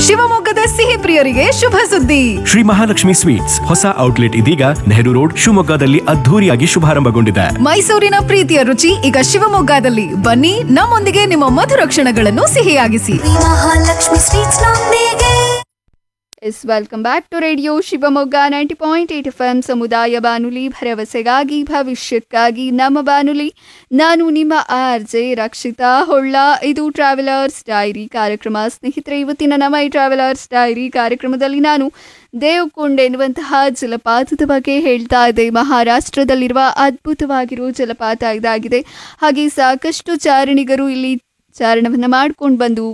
ಶಿವಮೊಗ್ಗದ ಸಿಹಿ ಪ್ರಿಯರಿಗೆ ಶುಭ ಸುದ್ದಿ ಶ್ರೀ ಮಹಾಲಕ್ಷ್ಮಿ ಸ್ವೀಟ್ಸ್ ಹೊಸ ಔಟ್ಲೆಟ್ ಇದೀಗ ನೆಹರು ರೋಡ್ ಶಿವಮೊಗ್ಗದಲ್ಲಿ ಅದ್ಧೂರಿಯಾಗಿ ಶುಭಾರಂಭಗೊಂಡಿದೆ ಮೈಸೂರಿನ ಪ್ರೀತಿಯ ರುಚಿ ಈಗ ಶಿವಮೊಗ್ಗದಲ್ಲಿ ಬನ್ನಿ ನಮ್ಮೊಂದಿಗೆ ನಿಮ್ಮ ಮಧುರ ಕ್ಷಣಗಳನ್ನು ಸಿಹಿಯಾಗಿಸಿ ಮಹಾಲಕ್ಷ್ಮಿ ಸ್ವೀಟ್ಸ್ ನೊಂದಿಗೆ yes welcome back to radio Shivamogga ninety point eight F M ಸಮುದಾಯ ಬಾನುಲಿ ಭರವಸೆಗಾಗಿ ಭವಿಷ್ಯಕ್ಕಾಗಿ ನಮ್ಮ ಬಾನುಲಿ ನಾನು ನಿಮ್ಮ ಆರ್ ಜೆ ರಕ್ಷಿತಾ ಹೊಳ್ಳ ಇದು ಟ್ರಾವೆಲರ್ಸ್ ಡೈರಿ ಕಾರ್ಯಕ್ರಮ ಸ್ನೇಹಿತರೆ ಇವತ್ತಿನ ನಮ್ಮ ಈ ಟ್ರಾವೆಲರ್ಸ್ ಡೈರಿ ಕಾರ್ಯಕ್ರಮದಲ್ಲಿ ನಾನು ದೇವಕೊಂಡ್ ಎನ್ನುವಂತಹ ಜಲಪಾತದ ಬಗ್ಗೆ ಹೇಳ್ತಾ ಇದೆ ಮಹಾರಾಷ್ಟ್ರದಲ್ಲಿರುವ ಅದ್ಭುತವಾಗಿರೋ ಜಲಪಾತ ಇದಾಗಿದೆ ಹಾಗೆ ಸಾಕಷ್ಟು ಚಾರಣಿಗರು ಇಲ್ಲಿ ಚಾರಣವನ್ನು ಮಾಡ್ಕೊಂಡು ಬಂದು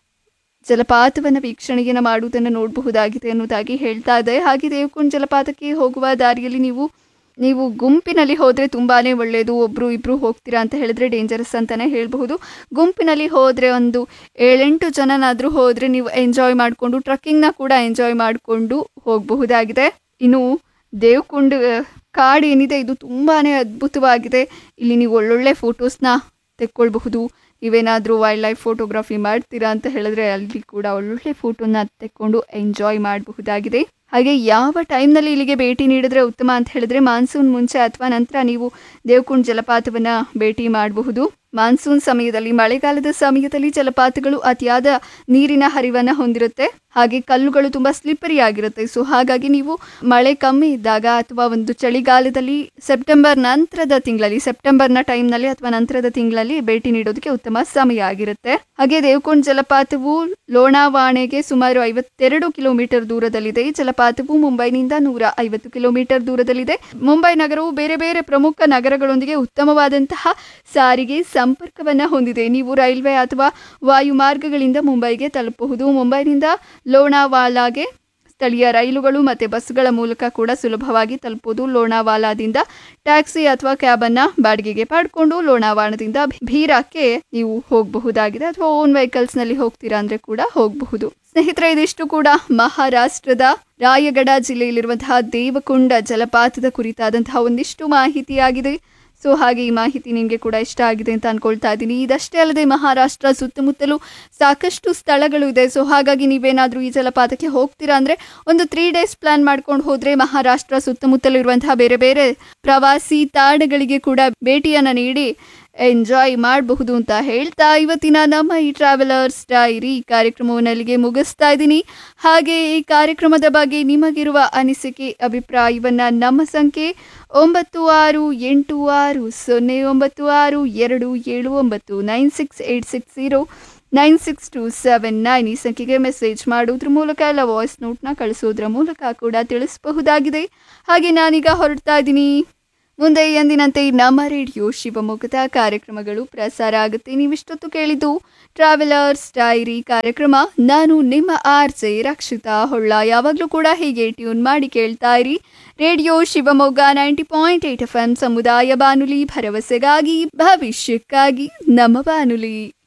ಜಲಪಾತವನ್ನು ವೀಕ್ಷಣೆಯನ್ನು ಮಾಡುವುದನ್ನು ನೋಡಬಹುದಾಗಿದೆ ಅನ್ನೋದಾಗಿ ಹೇಳ್ತಾ ಇದೆ ಹಾಗೆ ದೇವಕೊಂಡ್ ಜಲಪಾತಕ್ಕೆ ಹೋಗುವ ದಾರಿಯಲ್ಲಿ ನೀವು ನೀವು ಗುಂಪಿನಲ್ಲಿ ಹೋದರೆ ತುಂಬಾ ಒಳ್ಳೆಯದು ಒಬ್ಬರು ಇಬ್ಬರು ಹೋಗ್ತೀರಾ ಅಂತ ಹೇಳಿದ್ರೆ ಡೇಂಜರಸ್ ಅಂತಲೇ ಹೇಳಬಹುದು ಗುಂಪಿನಲ್ಲಿ ಹೋದರೆ ಒಂದು ಏಳೆಂಟು ಜನನಾದರೂ ಹೋದರೆ ನೀವು ಎಂಜಾಯ್ ಮಾಡಿಕೊಂಡು ಟ್ರಕ್ಕಿಂಗ್ನ ಕೂಡ ಎಂಜಾಯ್ ಮಾಡಿಕೊಂಡು ಹೋಗಬಹುದಾಗಿದೆ ಇನ್ನು ದೇವಕೊಂಡ ಕಾಡು ಏನಿದೆ ಇದು ತುಂಬಾ ಅದ್ಭುತವಾಗಿದೆ ಇಲ್ಲಿ ನೀವು ಒಳ್ಳೊಳ್ಳೆ ಫೋಟೋಸ್ನ ತೆಕ್ಕೊಳ್ಬಹುದು ನೀವೇನಾದರೂ ವೈಲ್ಡ್ ಲೈಫ್ ಫೋಟೋಗ್ರಫಿ ಮಾಡ್ತೀರಾ ಅಂತ ಹೇಳಿದ್ರೆ ಅಲ್ಲಿ ಕೂಡ ಒಳ್ಳೊಳ್ಳೆ ಫೋಟೋನ ತೆಕ್ಕೊಂಡು ಎಂಜಾಯ್ ಮಾಡಬಹುದಾಗಿದೆ ಹಾಗೆ ಯಾವ ಟೈಮ್ನಲ್ಲಿ ಇಲ್ಲಿಗೆ ಭೇಟಿ ನೀಡಿದ್ರೆ ಉತ್ತಮ ಅಂತ ಹೇಳಿದ್ರೆ ಮಾನ್ಸೂನ್ ಮುಂಚೆ ಅಥವಾ ನಂತರ ನೀವು ದೇವಕುಂಡ್ ಜಲಪಾತವನ್ನು ಭೇಟಿ ಮಾಡಬಹುದು ಮಾನ್ಸೂನ್ ಸಮಯದಲ್ಲಿ ಮಳೆಗಾಲದ ಸಮಯದಲ್ಲಿ ಜಲಪಾತಗಳು ಅತಿಯಾದ ನೀರಿನ ಹರಿವನ್ನು ಹೊಂದಿರುತ್ತೆ ಹಾಗೆ ಕಲ್ಲುಗಳು ತುಂಬ ಸ್ಲಿಪ್ಪರಿ ಆಗಿರುತ್ತೆ ಸೊ ಹಾಗಾಗಿ ನೀವು ಮಳೆ ಕಮ್ಮಿ ಇದ್ದಾಗ ಅಥವಾ ಒಂದು ಚಳಿಗಾಲದಲ್ಲಿ ಸೆಪ್ಟೆಂಬರ್ ನಂತರದ ತಿಂಗಳಲ್ಲಿ ಸೆಪ್ಟೆಂಬರ್ನ ಟೈಮ್ನಲ್ಲಿ ಅಥವಾ ನಂತರದ ತಿಂಗಳಲ್ಲಿ ಭೇಟಿ ನೀಡೋದಕ್ಕೆ ಉತ್ತಮ ಸಮಯ ಆಗಿರುತ್ತೆ ಹಾಗೆ ದೇವಕೊಂಡ್ ಜಲಪಾತವು ಲೋಣಾವಾಣೆಗೆ ಸುಮಾರು ಐವತ್ತೆರಡು ಕಿಲೋಮೀಟರ್ ದೂರದಲ್ಲಿದೆ ಈ ಜಲಪಾತವು ಮುಂಬೈನಿಂದ ನೂರ ಐವತ್ತು ಕಿಲೋಮೀಟರ್ ದೂರದಲ್ಲಿದೆ ಮುಂಬೈ ನಗರವು ಬೇರೆ ಬೇರೆ ಪ್ರಮುಖ ನಗರಗಳೊಂದಿಗೆ ಉತ್ತಮವಾದಂತಹ ಸಾರಿಗೆ ಸಂಪರ್ಕವನ್ನು ಹೊಂದಿದೆ ನೀವು ರೈಲ್ವೆ ಅಥವಾ ವಾಯು ಮಾರ್ಗಗಳಿಂದ ಮುಂಬೈಗೆ ತಲುಪಬಹುದು ಮುಂಬೈನಿಂದ ಲೋಣಾವಾಲಾಗೆ ಸ್ಥಳೀಯ ರೈಲುಗಳು ಮತ್ತು ಬಸ್ಗಳ ಮೂಲಕ ಕೂಡ ಸುಲಭವಾಗಿ ತಲುಪುವುದು ಲೋಣಾವಾಲಾದಿಂದ ಟ್ಯಾಕ್ಸಿ ಅಥವಾ ಕ್ಯಾಬನ್ನು ಬಾಡಿಗೆಗೆ ಪಡ್ಕೊಂಡು ಲೋಣಾವಾಳದಿಂದ ಭೀರಾಕ್ಕೆ ನೀವು ಹೋಗಬಹುದಾಗಿದೆ ಅಥವಾ ಓನ್ ವೆಹಿಕಲ್ಸ್ನಲ್ಲಿ ಹೋಗ್ತೀರಾ ಅಂದರೆ ಕೂಡ ಹೋಗಬಹುದು ಸ್ನೇಹಿತರೆ ಇದಿಷ್ಟು ಕೂಡ ಮಹಾರಾಷ್ಟ್ರದ ರಾಯಗಢ ಜಿಲ್ಲೆಯಲ್ಲಿರುವಂತಹ ದೇವಕೊಂಡ ಜಲಪಾತದ ಕುರಿತಾದಂತಹ ಒಂದಿಷ್ಟು ಮಾಹಿತಿಯಾಗಿದೆ ಸೊ ಹಾಗೆ ಈ ಮಾಹಿತಿ ನಿಮಗೆ ಕೂಡ ಇಷ್ಟ ಆಗಿದೆ ಅಂತ ಅನ್ಕೊಳ್ತಾ ಇದ್ದೀನಿ ಇದಷ್ಟೇ ಅಲ್ಲದೆ ಮಹಾರಾಷ್ಟ್ರ ಸುತ್ತಮುತ್ತಲೂ ಸಾಕಷ್ಟು ಸ್ಥಳಗಳು ಇದೆ ಸೊ ಹಾಗಾಗಿ ನೀವೇನಾದರೂ ಈ ಜಲಪಾತಕ್ಕೆ ಹೋಗ್ತೀರಾ ಅಂದರೆ ಒಂದು ತ್ರೀ ಡೇಸ್ ಪ್ಲಾನ್ ಮಾಡ್ಕೊಂಡು ಹೋದರೆ ಮಹಾರಾಷ್ಟ್ರ ಸುತ್ತಮುತ್ತಲೂ ಇರುವಂತಹ ಬೇರೆ ಬೇರೆ ಪ್ರವಾಸಿ ತಾಣಗಳಿಗೆ ಕೂಡ ಭೇಟಿಯನ್ನು ನೀಡಿ ಎಂಜಾಯ್ ಮಾಡಬಹುದು ಅಂತ ಹೇಳ್ತಾ ಇವತ್ತಿನ ನಮ್ಮ ಈ ಟ್ರಾವೆಲರ್ಸ್ ಡೈರಿ ಕಾರ್ಯಕ್ರಮವನ್ನು ಅಲ್ಲಿಗೆ ಮುಗಿಸ್ತಾ ಇದ್ದೀನಿ ಹಾಗೆ ಈ ಕಾರ್ಯಕ್ರಮದ ಬಗ್ಗೆ ನಿಮಗಿರುವ ಅನಿಸಿಕೆ ಅಭಿಪ್ರಾಯವನ್ನು ನಮ್ಮ ಸಂಖ್ಯೆ ಒಂಬತ್ತು ಆರು ಎಂಟು ಆರು ಸೊನ್ನೆ ಒಂಬತ್ತು ಆರು ಎರಡು ಏಳು ಒಂಬತ್ತು nine six eight six zero nine six two seven nine ಈ ಸಂಖ್ಯೆಗೆ ಮೆಸೇಜ್ ಮಾಡೋದ್ರ ಮೂಲಕ ಇಲ್ಲ ವಾಯ್ಸ್ ನೋಟ್ನ ಕಳಿಸೋದ್ರ ಮೂಲಕ ಕೂಡ ತಿಳಿಸಬಹುದಾಗಿದೆ ಹಾಗೆ ನಾನೀಗ ಹೊರಡ್ತಾ ಇದ್ದೀನಿ ಮುಂದೆ ಎಂದಿನಂತೆ ನಮ್ಮ ರೇಡಿಯೋ ಶಿವಮೊಗ್ಗದ ಕಾರ್ಯಕ್ರಮಗಳು ಪ್ರಸಾರ ಆಗುತ್ತೆ ನೀವಿಷ್ಟೊತ್ತು ಕೇಳಿದ್ದು ಟ್ರಾವೆಲರ್ಸ್ ಡೈರಿ ಕಾರ್ಯಕ್ರಮ ನಾನು ನಿಮ್ಮ ಆರ್ ಜೆ ರಕ್ಷಿತಾ ಹೊಳ್ಳ ಯಾವಾಗಲೂ ಕೂಡ ಹೀಗೆ ಟ್ಯೂನ್ ಮಾಡಿ ಕೇಳ್ತಾ ಇರಿ radio Shivamogga ninety point eight F M ಸಮುದಾಯ ಬಾನುಲಿ ಭರವಸೆಗಾಗಿ ಭವಿಷ್ಯಕ್ಕಾಗಿ ನಮ್ಮ ಬಾನುಲಿ